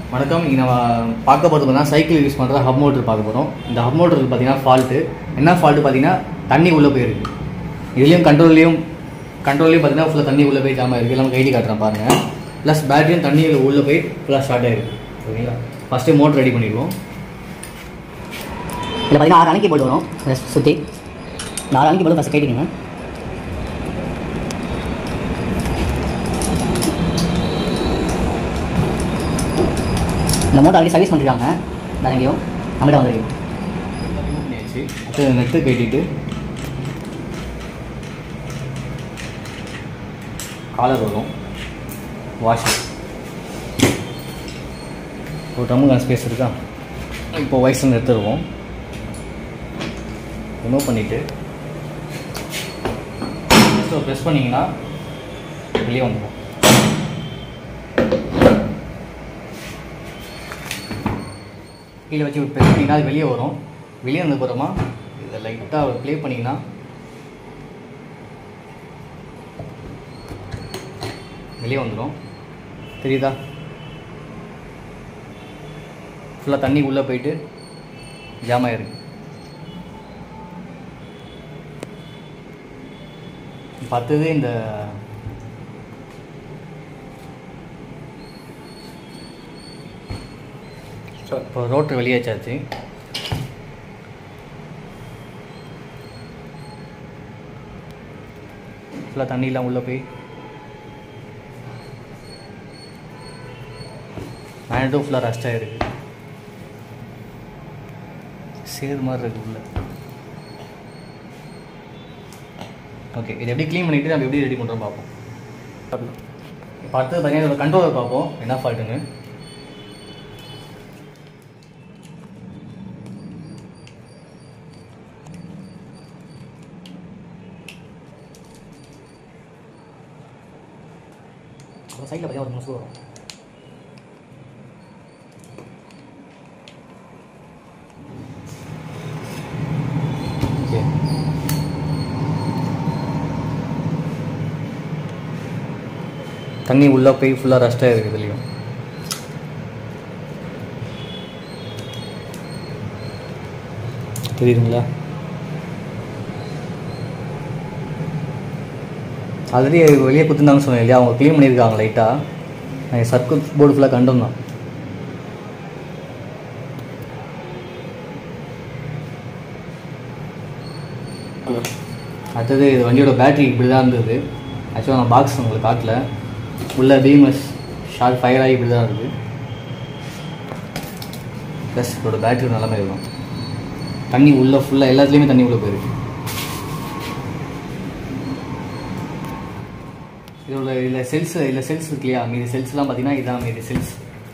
வணக்கம் இங்கே நம்ம பார்க்க போகிறது பார்த்தீங்கன்னா சைக்கிள் யூஸ் பண்ணுற ஹப் மோட்டர் பார்க்க போகிறோம் இந்த ஹப் மோட்டருக்கு பார்த்தீங்கன்னா ஃபால்ட்டு என்ன ஃபால்ட்டு பார்த்தீங்கன்னா தண்ணி உள்ளே போயிருக்கு இதுலேயும் கண்ட்ரோல்லையும் கண்ட்ரோல்லையும் பார்த்தீங்கன்னா ஃபுல்லாக தண்ணி உள்ளே போய் ஜாம் ஆயிருக்கு எல்லாம் கைடி காட்டுறேன் பாருங்கள் ப்ளஸ் பேட்டரியும் தண்ணி உள்ளே போய் ஃபுல்லாக ஸ்டார்ட் ஆயிருக்கு ஓகேங்களா ஃபஸ்ட்டு மோட்டர் ரெடி பண்ணிடுவோம் இதில் பார்த்தீங்கன்னா ஆறு அணைக்கி போர்டு வரும் அதை சுற்றி இந்த ஆறு அணைக்கி போர்டு ஃபஸ்ட் கைட்டிங்க இந்த மோட்டர் ஆல்ரெடி சர்வீஸ் பண்ணிருக்காங்க வேறு எங்கேயும் நம்மகிட்ட வந்துருக்கு ரிமூவ் பண்ணியாச்சு அடுத்து நெட்டு கட்டிட்டு காலர் வரும் வாஷர் ஒரு ட்ரம்முக்கான ஸ்பேஸ் இருக்கா இப்போ வயசுல எடுத்துருவோம் ரிமூவ் பண்ணிவிட்டு ப்ரெஸ் பண்ணிங்கன்னா வெளியே வந்துடும் கீழே வச்சு ப்ரெஸ் பண்ணிங்கன்னா அது வெளியே வரும் வெளியே வந்ததுக்கப்புறமா இதை லைட்டாக ப்ளே பண்ணிங்கன்னா வெளியே வந்துடும் தெரியுதா ஃபுல்லாக தண்ணி உள்ளே போயிட்டு ஜாம் ஆயிருக்கு பார்த்தது இந்த இப்போ ரோட்ரு வெளியாச்சாச்சு ஃபுல்லாக தண்ணியெலாம் உள்ளே போய் மேனட்டும் ஃபுல்லாக ரஸ்ட் ஆகிருக்கு சேர் மாதிரி இருக்கு உள்ள ஓகே இதை எப்படி க்ளீன் பண்ணிவிட்டு நம்ம எப்படி ரெடி பண்ணுறோம் பார்ப்போம் இப்போ அடுத்தது பார்த்தீங்கன்னா இதோட கண்ட்ரோலர் பார்ப்போம் என்ன ஃபால்ட்டுன்னு சைடில் பார்த்தீங்கன்னா ஒரு முசு வரும் ஓகே தண்ணி உள்ளே போய் ஃபுல்லாக ரஸ்ட் ஆகிருக்கு இதுலேயும் தெரியுதுங்களா ஆல்ரெடி வெளியே குத்துனாங்கன்னு சொன்னேன் இல்லையா அவங்க க்ளீன் பண்ணியிருக்காங்க லைட்டாக நான் சர்க்கிள் போர்டு ஃபுல்லாக கண்டோம் தான் அடுத்தது இது வண்டியோட பேட்டரி இப்படி தான் இருந்தது ஆக்சுவலாக நான் பாக்ஸ் உங்களுக்கு காட்டல உள்ள பீமஸ் ஷார்ட் ஃபயர் ஆகி இப்படி தான் இருக்குது ப்ளஸ் இதோட பேட்டரி நிலமை இருக்கும் தண்ணி உள்ளே ஃபுல்லாக எல்லாத்துலேயுமே தண்ணி உள்ளே போயிருக்கு இதோட இதில் செல்ஸ் இதில் செல்ஸ் இருக்கு இல்லையா மீதி செல்ஸ்லாம் பார்த்தீங்கன்னா இதான் மீதி செல்ஸ்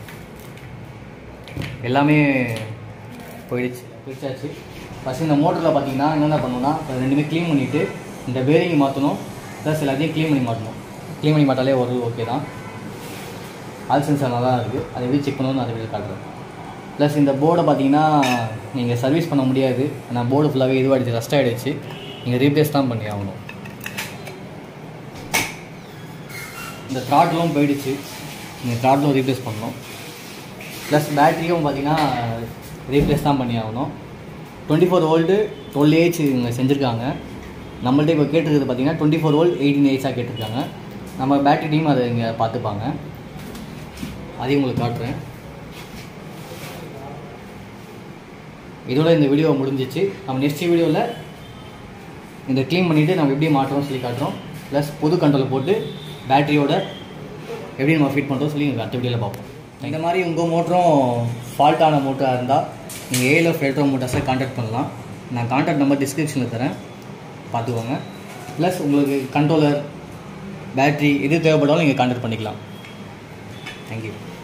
எல்லாமே போயிடுச்சு போயிடுச்சாச்சு ஃபஸ்ட் இந்த மோட்டரில் பார்த்தீங்கன்னா என்னென்ன பண்ணணும்னா இப்ப ரெண்டுமே க்ளீன் பண்ணிவிட்டு இந்த பேரிங் மாற்றணும் ப்ளஸ் எல்லாத்தையும் க்ளீன் பண்ணி மாட்டணும் க்ளீன் பண்ணி மாட்டாலே ஒரு ஓகே தான் ஆல் சென்சார் நல்லா தான் இருக்குது அதை எப்படி செக் பண்ணணும்னு அதை வெளியே காட்டுறேன் ப்ளஸ் இந்த போர்டை பார்த்தீங்கன்னா நீங்கள் சர்வீஸ் பண்ண முடியாது ஆனால் போர்டு ஃபுல்லாகவே இதுவாகிடுச்சு ரஸ்ட் ஆகிடுச்சு நீங்கள் ரீப்ளேஸ் தான் பண்ணி ஆகணும் இந்த த்ராட்லும் போயிடுச்சு நீங்கள் த்ராட்லும் ரீப்ளேஸ் பண்ணணும் ப்ளஸ் பேட்டரியும் பார்த்தீங்கன்னா ரீப்ளேஸ் தான் பண்ணி ஆகணும் twenty four volt twelve AH இவங்க செஞ்சுருக்காங்க நம்மள்ட்ட இப்போ கேட்டிருக்கிறது பார்த்தீங்கன்னா டுவெண்ட்டி ஃபோர் வோல்ட் எயிட்டீன் ஏஹெச்சாக கேட்டிருக்காங்க நம்ம பேட்டரி டீம் அதை இங்கே பார்த்துப்பாங்க அதையும் உங்களுக்கு காட்டுறேன் இதோட இந்த வீடியோ முடிஞ்சிச்சு நம்ம நெக்ஸ்ட் வீடியோவில் இந்த க்ளீன் பண்ணிவிட்டு நம்ம எப்படி மாட்டுறோம்னு சொல்லி காட்டுறோம் ப்ளஸ் புது கண்ட்ரோலை போட்டு பேட்டரியோட எப்படி நம்ம ஃபிட் பண்ணுறோம் சொல்லி அடுத்த வீடியோவில் பார்ப்போம் இந்த மாதிரி உங்கள் மோட்டரும் ஃபால்ட்டான மோட்டராக இருந்தால் நீங்கள் ஏஎல்எஃப் எலக்ட்ரோ மோட்டார்ஸை காண்டாக்ட் பண்ணலாம் நான் காண்டாக்ட் நம்பர் டிஸ்கிரிப்ஷனில் தரேன் பார்த்துக்கோங்க ப்ளஸ் உங்களுக்கு கண்ட்ரோலர் பேட்ரி எது தேவைப்பட்டாலும் நீங்கள் காண்டாக்ட் பண்ணிக்கலாம் தேங்க்யூ